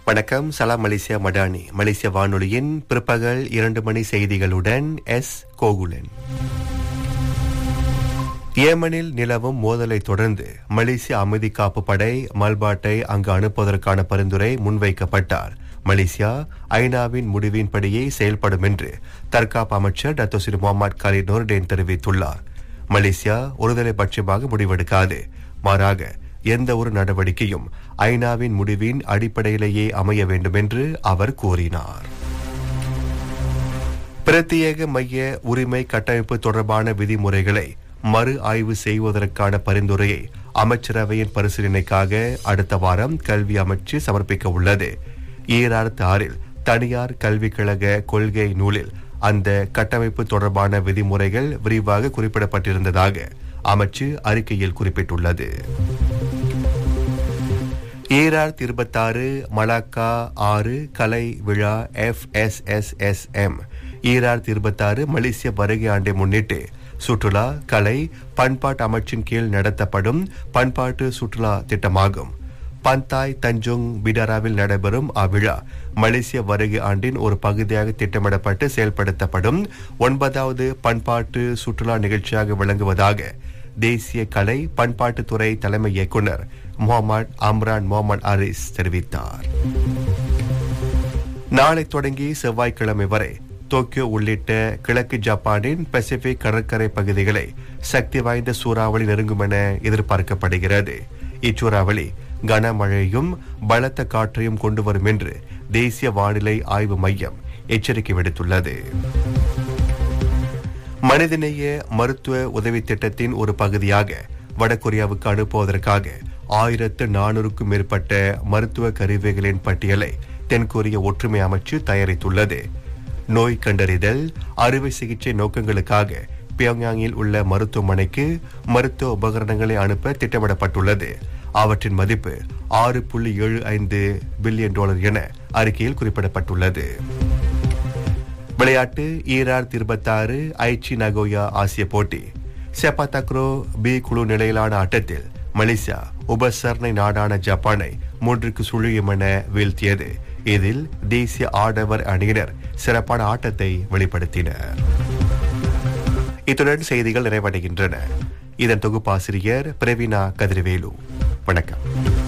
வணக்கம் சலாம் மலேசியா மடானி மலேசிய வானொலியின் பிற்பகல் இரண்டு மணி செய்திகளுடன் எஸ் கோகுலன் ஏமனில் நிலவும் மோதலை தொடர்ந்து மலேசிய அமைதி காப்பு படை மல்பாட்டை அங்கு அனுப்புவதற்கான பரிந்துரை முன்வைக்கப்பட்டார் மலேசியா ஐநாவின் முடிவின்படியே செயல்படும் என்று தற்காப்பு அமைச்சர் டத்தோசிர் முகமது கலீத் நோர்டேன் தெரிவித்துள்ளார் மலேசியா ஒருதலை பட்சமாக முடிவெடுக்காது மாறாக எந்த ஒரு நடவடிக்கையும் ஐநாவின் முடிவின் அடிப்படையிலேயே அமைய வேண்டும் என்று அவர் கூறினார் பிரத்யேக மைய உரிமை கட்டமைப்பு தொடர்பான விதிமுறைகளை மறு ஆய்வு செய்வதற்கான பரிந்துரையை அமைச்சரவையின் பரிசீலனைக்காக அடுத்த வாரம் கல்வி அமைச்சு சமர்ப்பிக்க உள்ளது ஈராயிரத்து ஆறில் தனியார் கல்விக் கழக கொள்கை நூலில் அந்த கட்டமைப்பு தொடர்பான விதிமுறைகள் விரிவாக குறிப்பிடப்பட்டிருந்ததாக அமைச்சு அறிக்கையில் குறிப்பிட்டுள்ளது ஈராயிரத்தி இருபத்தாறு மலாக்கா ஆறு கலை விழா F S S S M ஈராயிரத்தி இருபத்தாறு மலேசிய வருகை ஆண்டை முன்னிட்டு சுற்றுலா கலை பண்பாட்டு அமைச்சின் கீழ் நடத்தப்படும் பண்பாட்டு சுற்றுலா திட்டமாகும் பந்தாய் தஞ்சுங் பிடாராவில் நடைபெறும் அவ்விழா மலேசிய வருகை ஆண்டின் ஒரு பகுதியாக திட்டமிடப்பட்டு செயல்படுத்தப்படும் ஒன்பதாவது பண்பாட்டு சுற்றுலா நிகழ்ச்சியாக விளங்குவதாக தேசிய கலை பண்பாட்டுத்துறை தலைமை இயக்குனர் முகமது அம்ரான் முகமது அரிஸ் தெரிவித்தார் நாளை தொடங்கி செவ்வாய்க்கிழமை வரை டோக்கியோ உள்ளிட்ட கிழக்கு ஜப்பானின் பசிபிக் கடற்கரை பகுதிகளை சக்தி வாய்ந்த சூறாவளி நெருங்கும் என எதிர்பார்க்கப்படுகிறது இச்சூறாவளி கனமழையும் பலத்த காற்றையும் கொண்டு வரும் என்று தேசிய வானிலை ஆய்வு மையம் எச்சரிக்கை விடுத்துள்ளது மனிதநேய மருத்துவ உதவி திட்டத்தின் ஒரு பகுதியாக வடகொரியாவுக்கு அனுப்புவதற்காக ஆயிரத்து நானூறுக்கும் மேற்பட்ட மருத்துவ கருவிகளின் பட்டியலை தென்கொரிய ஒற்றுமை அமைச்சு தயாரித்துள்ளது நோய் கண்டறிதல் அறுவை சிகிச்சை நோக்கங்களுக்காக பியோங்யாங்கில் உள்ள மருத்துவமனைக்கு மருத்துவ உபகரணங்களை அனுப்ப திட்டமிடப்பட்டுள்ளது அவற்றின் மதிப்பு ஆறு புள்ளி ஏழு ஐந்து பில்லியன் டாலர் என அறிக்கையில் குறிப்பிடப்பட்டுள்ளது விளையாட்டு ஈராயிரத்தி இருபத்தாறு ஐச்சி நகோயா ஆசிய போட்டி செப்பா தக்ரோ பி குழு நிலையிலான ஆட்டத்தில் மலேசியா உபசரணை நாடான ஜப்பானை மூன்றுக்கு சுழியும் என வீழ்த்தியது இதில் தேசிய ஆடவர் அணியினர் சிறப்பான ஆட்டத்தை வெளிப்படுத்தினர் இத்துடன் செய்திகள் நிறைவடைகின்றன இதன் தொகுப்பாசிரியர் பிரவீனா கதிர்வேலு வணக்கம்